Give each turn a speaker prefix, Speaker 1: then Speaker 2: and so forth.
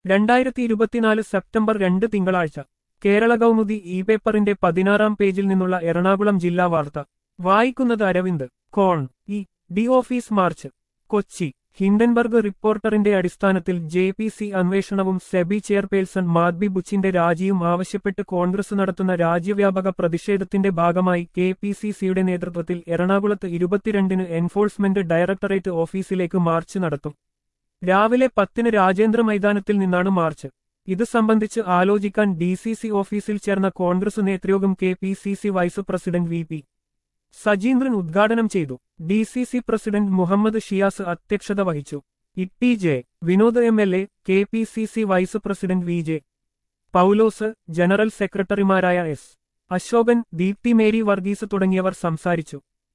Speaker 1: രണ്ടായിരത്തി ഇരുപത്തിനാല് സെപ്റ്റംബർ രണ്ട് തിങ്കളാഴ്ച കേരള കൗമുദി ഇ പേപ്പറിന്റെ പതിനാറാം പേജിൽ നിന്നുള്ള എറണാകുളം ജില്ലാ വാർത്ത വായിക്കുന്നത് അരവിന്ദ് കോൺ E D office march Kochi Hindenburg റിപ്പോർട്ടറിന്റെ അടിസ്ഥാനത്തിൽ ജെ പി സി അന്വേഷണവും സെബി ചെയർപേഴ്സൺ മാദ്ബി ബുച്ചിന്റെ രാജിയും ആവശ്യപ്പെട്ട് കോൺഗ്രസ് നടത്തുന്ന രാജ്യവ്യാപക പ്രതിഷേധത്തിന്റെ ഭാഗമായി കെ പി സി സിയുടെ നേതൃത്വത്തിൽ എറണാകുളത്ത് ഇരുപത്തിരണ്ടിന് എൻഫോഴ്സ്മെന്റ് ഡയറക്ടറേറ്റ് ഓഫീസിലേക്ക് മാർച്ച് നടത്തും രാവിലെ പത്തിന് രാജേന്ദ്ര മൈതാനത്തിൽ നിന്നാണ് മാർച്ച് ഇത് സംബന്ധിച്ച് ആലോചിക്കാൻ ഡി സി സി ഓഫീസിൽ ചേർന്ന കോൺഗ്രസ് നേതൃയോഗം K P C C vice president V P Sajeendran ഉദ്ഘാടനം ചെയ്തു D C C president Muhammad Shiyas അധ്യക്ഷത വഹിച്ചു T J Vinod M L A K P C C vice president V J Paulose general സെക്രട്ടറിമാരായ എസ് അശോകൻ ദീപ്തി മേരി വർഗീസ് തുടങ്ങിയവർ സംസാരിച്ചു